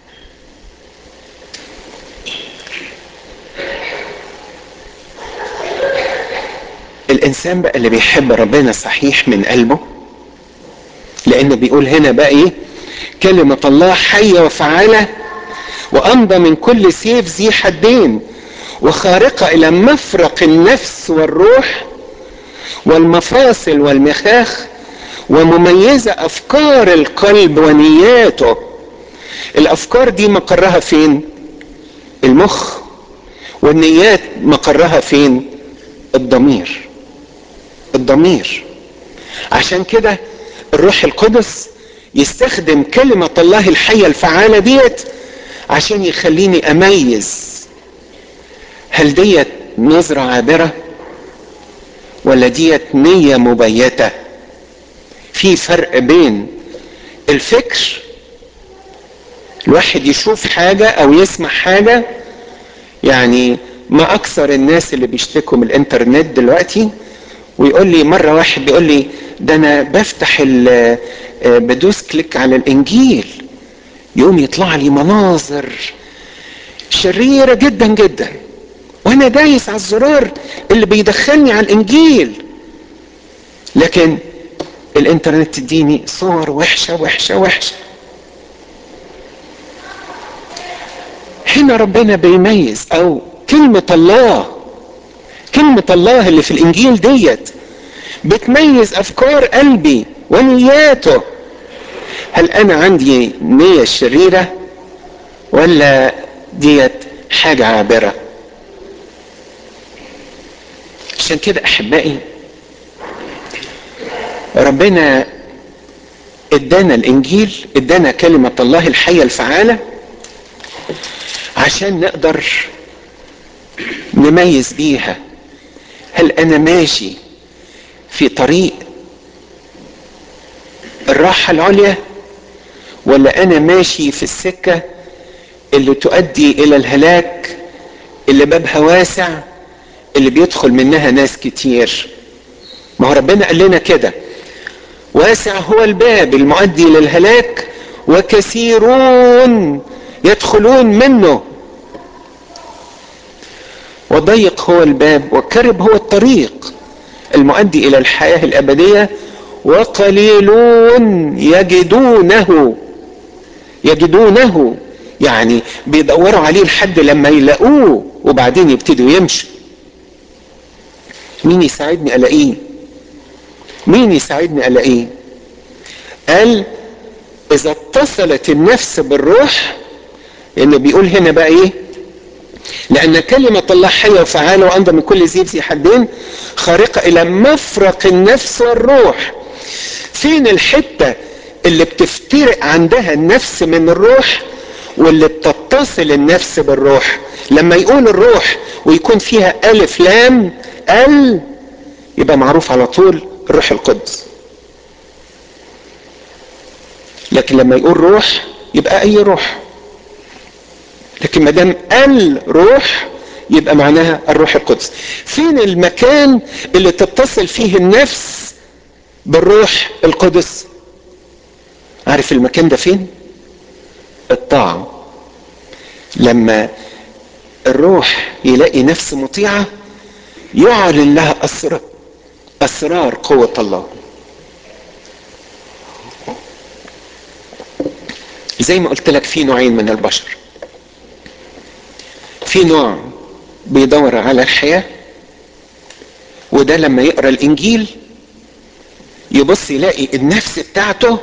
الانسان بقى اللي بيحب ربنا صحيح من قلبه لانه بيقول هنا بقى ايه كلمة الله حية وفعالة وامضى من كل سيف ذي حدين وخارقة الى مفرق النفس والروح والمفاصل والمخاخ ومميزة افكار القلب ونياته الافكار دي مقرها فين المخ والنيات مقرها فين الضمير الضمير عشان كده الروح القدس يستخدم كلمة الله الحية الفعالة ديت عشان يخليني اميز هل ديت نظرة عابرة ولا ديت نية مبيتة في فرق بين الفكر الواحد يشوف حاجة او يسمع حاجة يعني ما اكثر الناس اللي بيشتكوا من الانترنت دلوقتي ويقول لي مرة واحد بيقول لي ده انا بفتح بدوس كليك على الانجيل يقوم يطلع لي مناظر شريرة جدا جدا وانا دايس على الزرار اللي بيدخلني على الانجيل لكن الانترنت تديني صور وحشة وحشة وحشة هنا ربنا بيميز او كلمة الله كلمة الله اللي في الانجيل ديت بتميز افكار قلبي ونياته هل انا عندي نية شريرة ولا ديت حاجة عابرة عشان كده احبائي ربنا ادانا الانجيل ادانا كلمة الله الحية الفعالة عشان نقدر نميز بيها هل انا ماشي في طريق الراحة العليا ولا انا ماشي في السكة اللي تؤدي الى الهلاك اللي بابها واسع اللي بيدخل منها ناس كتير ما هو ربنا قال لنا كده واسع هو الباب المؤدي للهلاك وكثيرون يدخلون منه وضيق هو الباب وكرب هو الطريق المؤدي الى الحياه الابديه وقليلون يجدونه يجدونه يعني بيدوروا عليه لحد لما يلاقوه وبعدين يبتدوا يمشوا مين يساعدني الاقيه مين يساعدني الاقيه قال اذا اتصلت النفس بالروح اللي بيقول هنا بقى ايه لان كلمة الله حية وفعالة وانضى من كل ذيب ذي حدين خارقة الى مفرق النفس والروح فين الحتة اللي بتفترق عندها النفس من الروح واللي بتتصل النفس بالروح لما يقول الروح ويكون فيها الف لام ال يبقى معروف على طول الروح القدس لكن لما يقول روح يبقى اي روح لكن ما دام الروح يبقى معناها الروح القدس فين المكان اللي تتصل فيه النفس بالروح القدس عارف المكان ده فين الطاعة لما الروح يلاقي نفس مطيعة يعلن لها أسرار أسرار قوة الله زي ما قلت لك في نوعين من البشر في نوع بيدور على الحياة وده لما يقرأ الإنجيل يبص يلاقي النفس بتاعته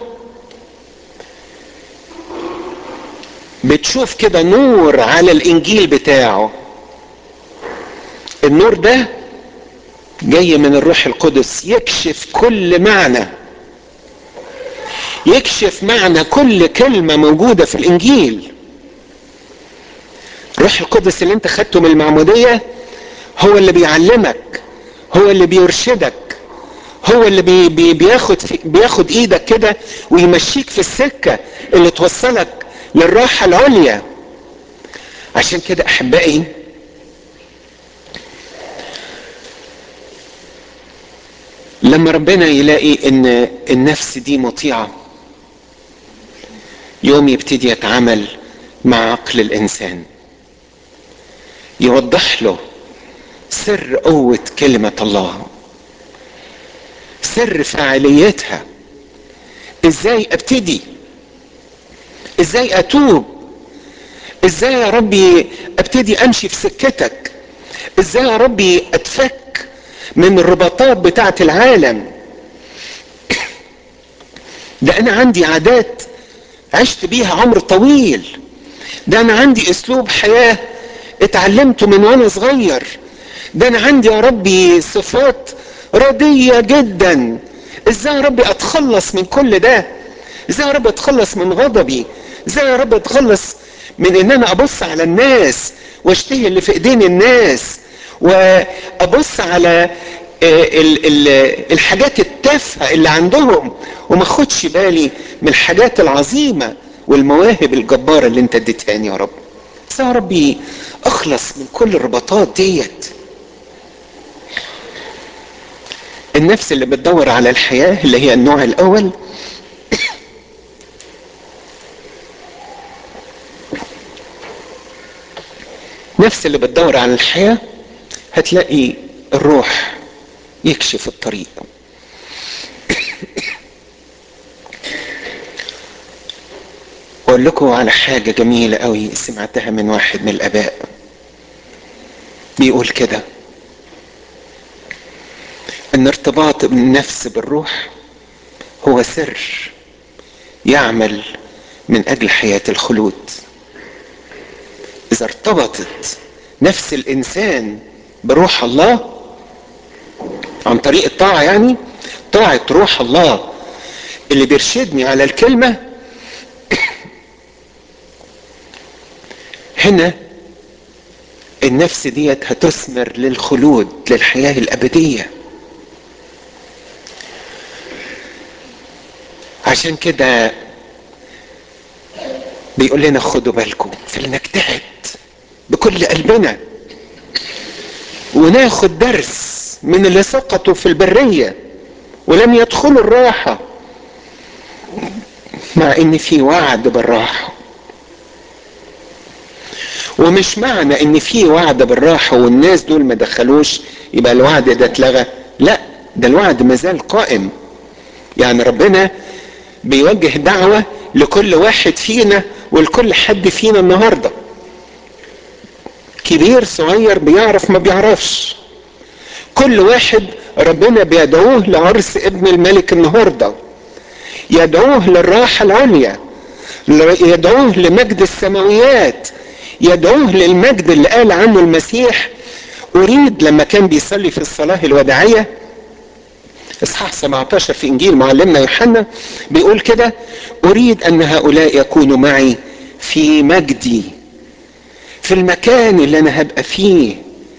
بتشوف كده نور على الإنجيل بتاعه النور ده جاي من الروح القدس يكشف كل معنى يكشف معنى كل كلمة موجودة في الإنجيل الروح القدس اللي انت خدته من المعمودية هو اللي بيعلمك هو اللي بيرشدك هو اللي بي بي بياخد في بياخد ايدك كده ويمشيك في السكة اللي توصلك للراحة العليا عشان كده احبائي لما ربنا يلاقي ان النفس دي مطيعة يوم يبتدي يتعامل مع عقل الانسان يوضح له سر قوة كلمة الله سر فاعليتها ازاي ابتدي ازاي اتوب ازاي يا ربي ابتدي امشي في سكتك ازاي يا ربي اتفك من الرباطات بتاعة العالم ده انا عندي عادات عشت بيها عمر طويل ده انا عندي اسلوب حياه اتعلمته من وانا صغير ده انا عندي يا ربي صفات ردية جدا ازاي يا ربي اتخلص من كل ده ازاي يا رب اتخلص من غضبي ازاي يا رب اتخلص من ان انا ابص على الناس واشتهي اللي في ايدين الناس وابص على ال ال الحاجات التافهه اللي عندهم وما اخدش بالي من الحاجات العظيمه والمواهب الجباره اللي انت اديتهاني يا رب ازاي يا ربي اخلص من كل الرباطات ديت النفس اللي بتدور على الحياة اللي هي النوع الأول نفس اللي بتدور على الحياة هتلاقي الروح يكشف الطريق اقول لكم على حاجة جميلة قوي سمعتها من واحد من الاباء بيقول كده ان ارتباط النفس بالروح هو سر يعمل من اجل حياة الخلود اذا ارتبطت نفس الانسان بروح الله عن طريق الطاعة يعني طاعة روح الله اللي بيرشدني على الكلمة هنا النفس ديت هتثمر للخلود للحياة الأبدية عشان كده بيقول لنا خدوا بالكم فلنجتهد بكل قلبنا وناخد درس من اللي سقطوا في البرية ولم يدخلوا الراحة مع ان في وعد بالراحة ومش معنى ان في وعد بالراحة والناس دول ما دخلوش يبقى الوعد ده اتلغى لا ده الوعد مازال قائم يعني ربنا بيوجه دعوة لكل واحد فينا ولكل حد فينا النهاردة كبير صغير بيعرف ما بيعرفش كل واحد ربنا بيدعوه لعرس ابن الملك النهارده يدعوه للراحة العليا يدعوه لمجد السماويات يدعوه للمجد اللي قال عنه المسيح أريد لما كان بيصلي في الصلاة الوداعية إصحاح 17 في إنجيل معلمنا يوحنا بيقول كده أريد أن هؤلاء يكونوا معي في مجدي في المكان اللي أنا هبقى فيه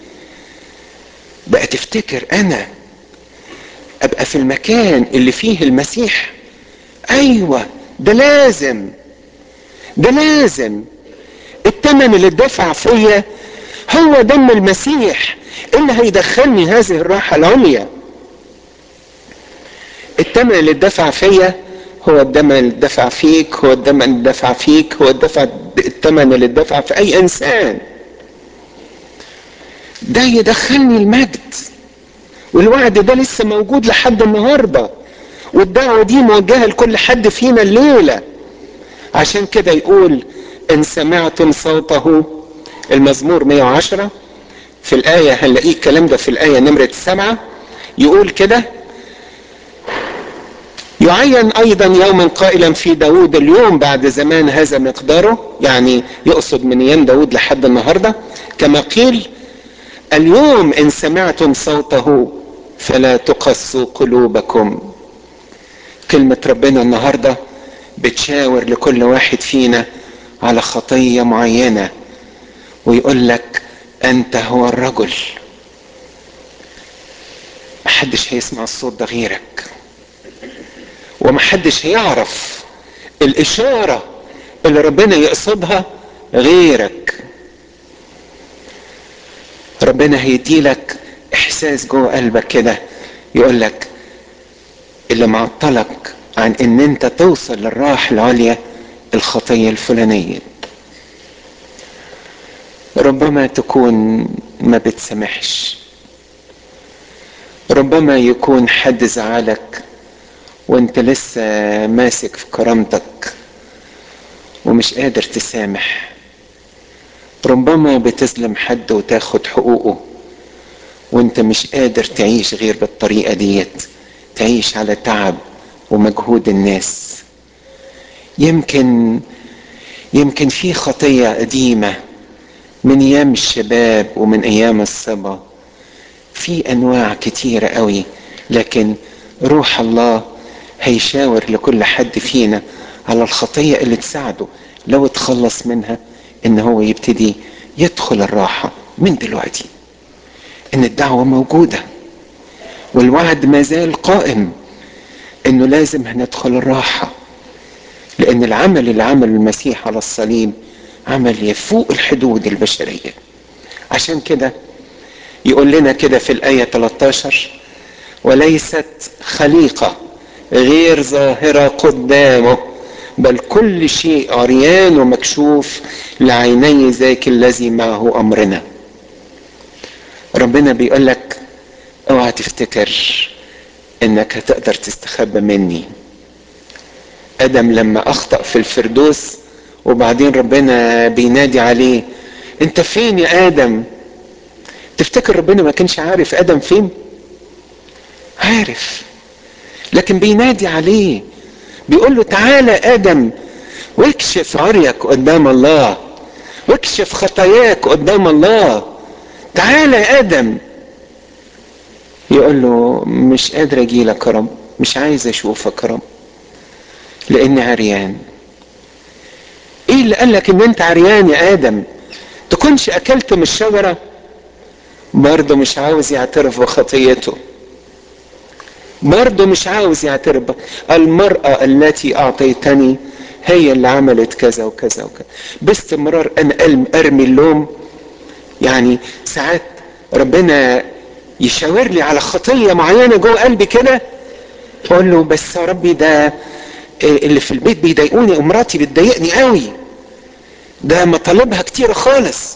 بقى تفتكر أنا أبقى في المكان اللي فيه المسيح أيوة ده لازم ده لازم الثمن اللي اتدفع فيا هو دم المسيح اللي هيدخلني هذه الراحة العليا الثمن اللي اتدفع فيا هو الدم اللي اتدفع فيك هو الدم اللي اتدفع فيك هو الدفع الثمن اللي اتدفع في اي انسان ده يدخلني المجد والوعد ده لسه موجود لحد النهارده والدعوه دي موجهه لكل حد فينا الليله عشان كده يقول ان سمعتم صوته المزمور 110 في الآية هنلاقيه الكلام ده في الآية نمرة سبعة يقول كده يعين أيضا يوما قائلا في داود اليوم بعد زمان هذا مقداره يعني يقصد من أيام داود لحد النهاردة كما قيل اليوم إن سمعتم صوته فلا تقسوا قلوبكم كلمة ربنا النهاردة بتشاور لكل واحد فينا على خطية معينة ويقول لك أنت هو الرجل محدش هيسمع الصوت ده غيرك ومحدش هيعرف الإشارة اللي ربنا يقصدها غيرك ربنا هيديلك إحساس جوه قلبك كده يقول لك اللي معطلك عن ان انت توصل للراحة العليا الخطية الفلانية ربما تكون ما بتسامحش ربما يكون حد زعلك وانت لسه ماسك في كرامتك ومش قادر تسامح ربما بتظلم حد وتاخد حقوقه وانت مش قادر تعيش غير بالطريقة ديت تعيش على تعب ومجهود الناس يمكن يمكن في خطية قديمة من ايام الشباب ومن ايام الصبا في انواع كتيرة قوي لكن روح الله هيشاور لكل حد فينا على الخطية اللي تساعده لو اتخلص منها ان هو يبتدي يدخل الراحة من دلوقتي ان الدعوة موجودة والوعد ما زال قائم انه لازم هندخل الراحة لان العمل اللي عمله المسيح على الصليب عمل يفوق الحدود البشرية عشان كده يقول لنا كده في الآية 13 وليست خليقة غير ظاهرة قدامه بل كل شيء عريان ومكشوف لعيني ذاك الذي معه أمرنا ربنا بيقول لك اوعى تفتكر انك هتقدر تستخبى مني ادم لما اخطا في الفردوس وبعدين ربنا بينادي عليه انت فين يا ادم تفتكر ربنا ما كانش عارف ادم فين عارف لكن بينادي عليه بيقول له تعالى ادم واكشف عريك قدام الله واكشف خطاياك قدام الله تعالى يا ادم يقول له مش قادر اجي لك يا رب مش عايز اشوفك يا رب لاني عريان ايه اللي قال لك ان انت عريان يا ادم تكونش اكلت من الشجره برضه مش عاوز يعترف بخطيته برضه مش عاوز يعترف المرأة التي أعطيتني هي اللي عملت كذا وكذا وكذا باستمرار أنا أرمي اللوم يعني ساعات ربنا يشاور لي على خطية معينة جوه قلبي كده أقول له بس يا ربي ده اللي في البيت بيضايقوني ومراتي بتضايقني قوي ده مطالبها كتيرة خالص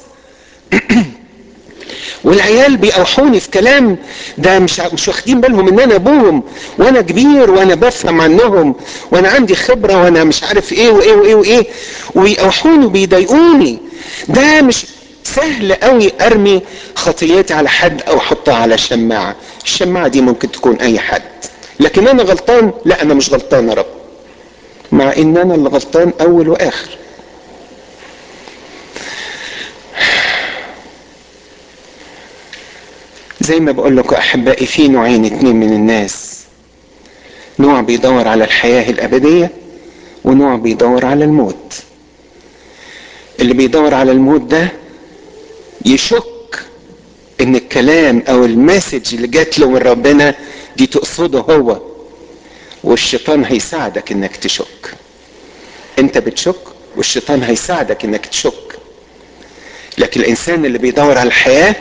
والعيال بيأوحوني في كلام ده مش مش واخدين بالهم ان انا ابوهم وانا كبير وانا بفهم عنهم وانا عندي خبره وانا مش عارف ايه وايه وايه وايه وبيأوحوني وبيضايقوني ده مش سهل قوي ارمي خطياتي على حد او احطها على شماعه الشماعه دي ممكن تكون اي حد لكن انا غلطان لا انا مش غلطان يا رب مع ان انا اللي غلطان اول واخر زي ما بقول لكم احبائي في نوعين اتنين من الناس نوع بيدور على الحياه الابديه ونوع بيدور على الموت اللي بيدور على الموت ده يشك ان الكلام او المسج اللي جات له من ربنا دي تقصده هو والشيطان هيساعدك انك تشك انت بتشك والشيطان هيساعدك انك تشك لكن الانسان اللي بيدور على الحياه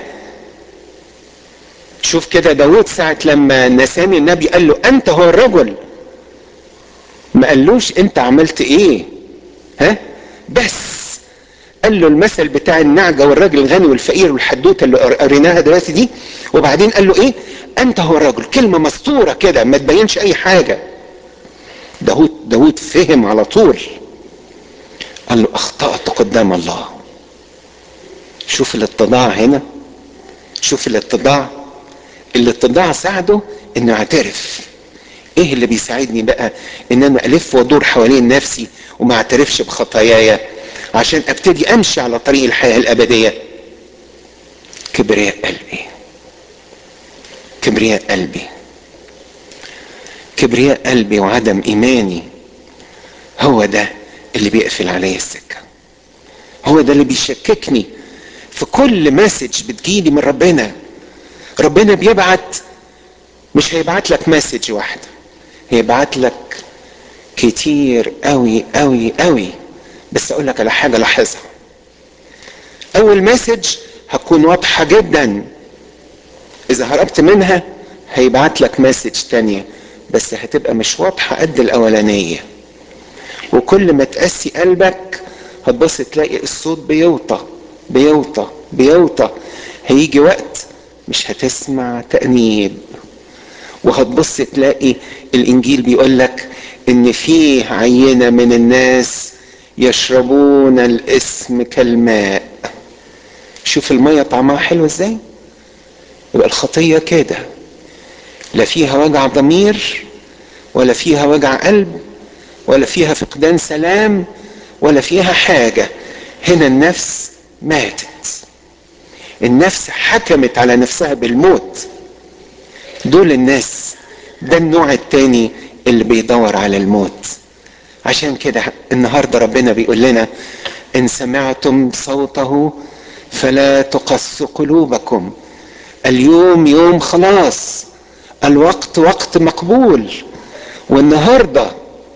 شوف كده داود ساعة لما نساني النبي قال له أنت هو الرجل ما قالوش أنت عملت إيه ها بس قال له المثل بتاع النعجة والراجل الغني والفقير والحدوتة اللي قريناها دلوقتي دي وبعدين قال له إيه أنت هو الرجل كلمة مستورة كده ما تبينش أي حاجة داود داود فهم على طول قال له أخطأت قدام الله شوف الاتضاع هنا شوف الاتضاع الاتضاع ساعده انه يعترف ايه اللي بيساعدني بقى ان انا الف وادور حوالين نفسي وما اعترفش بخطاياي عشان ابتدي امشي على طريق الحياه الابديه كبرياء قلبي كبرياء قلبي كبرياء قلبي وعدم ايماني هو ده اللي بيقفل عليا السكه هو ده اللي بيشككني في كل مسج بتجيلي من ربنا ربنا بيبعت مش هيبعت لك مسج واحده هيبعت لك كتير قوي قوي قوي بس اقول لك على حاجه لاحظها اول مسج هتكون واضحه جدا اذا هربت منها هيبعت لك مسج تانية بس هتبقى مش واضحه قد الاولانيه وكل ما تقسي قلبك هتبص تلاقي الصوت بيوطى بيوطى بيوطى هيجي وقت مش هتسمع تأنيب وهتبص تلاقي الإنجيل بيقول لك إن فيه عينة من الناس يشربون الاسم كالماء شوف المية طعمها حلو ازاي يبقى الخطية كده لا فيها وجع ضمير ولا فيها وجع قلب ولا فيها فقدان سلام ولا فيها حاجة هنا النفس ماتت النفس حكمت على نفسها بالموت دول الناس ده النوع التاني اللي بيدور على الموت عشان كده النهارده ربنا بيقول لنا ان سمعتم صوته فلا تقص قلوبكم اليوم يوم خلاص الوقت وقت مقبول والنهارده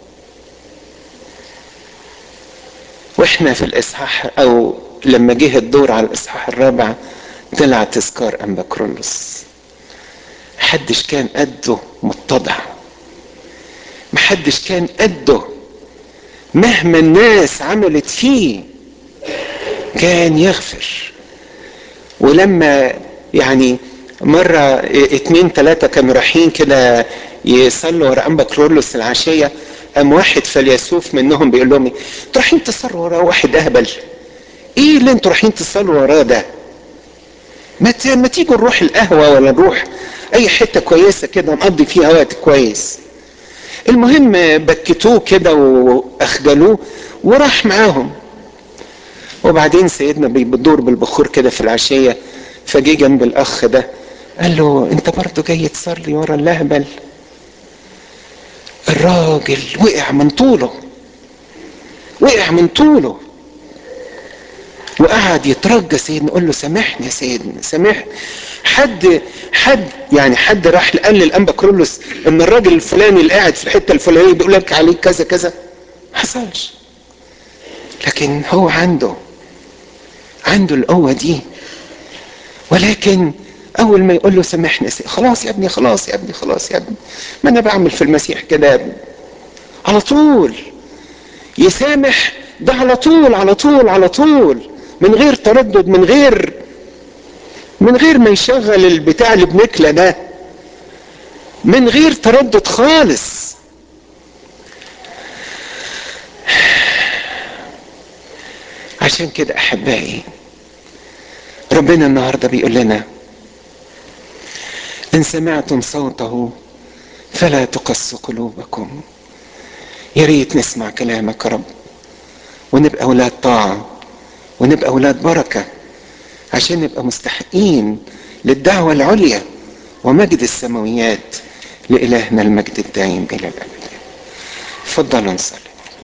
واحنا في الاصحاح او لما جه الدور على الاصحاح الرابع طلع تذكار انبا كرولوس محدش كان قده متضع محدش كان قده مهما الناس عملت فيه كان يغفر ولما يعني مرة اتنين تلاتة كانوا رايحين كده يصلوا ورا أنبا كرولوس العشية قام واحد فيلسوف منهم بيقول لهم انتوا رايحين تصلوا ورا واحد أهبل ايه اللي انتوا رايحين تصلوا وراه ده ما ما تيجوا نروح القهوة ولا نروح أي حتة كويسة كده نقضي فيها وقت كويس المهم بكتوه كده واخجلوه وراح معاهم وبعدين سيدنا بيدور بالبخور كده في العشيه فجه جنب الاخ ده قال له انت برضه جاي تصلي ورا اللهبل الراجل وقع من طوله وقع من طوله وقعد يترجى سيدنا يقول له سامحني يا سيدنا سامحني حد حد يعني حد راح قال للانبا كرولوس ان الراجل الفلاني اللي قاعد في الحته الفلانيه بيقول لك عليه كذا كذا ما حصلش لكن هو عنده عنده القوه دي ولكن اول ما يقول له سامحني خلاص يا ابني خلاص يا ابني خلاص يا ابني ما انا بعمل في المسيح كده يا ابني على طول يسامح ده على طول على طول على طول من غير تردد من غير من غير ما يشغل البتاع اللي بنكله ده من غير تردد خالص عشان كده احبائي ربنا النهارده بيقول لنا ان سمعتم صوته فلا تقص قلوبكم يا ريت نسمع كلامك يا رب ونبقى اولاد طاعه ونبقى اولاد بركه عشان نبقى مستحقين للدعوه العليا ومجد السماويات لالهنا المجد الدائم الى الابد تفضلوا نصلي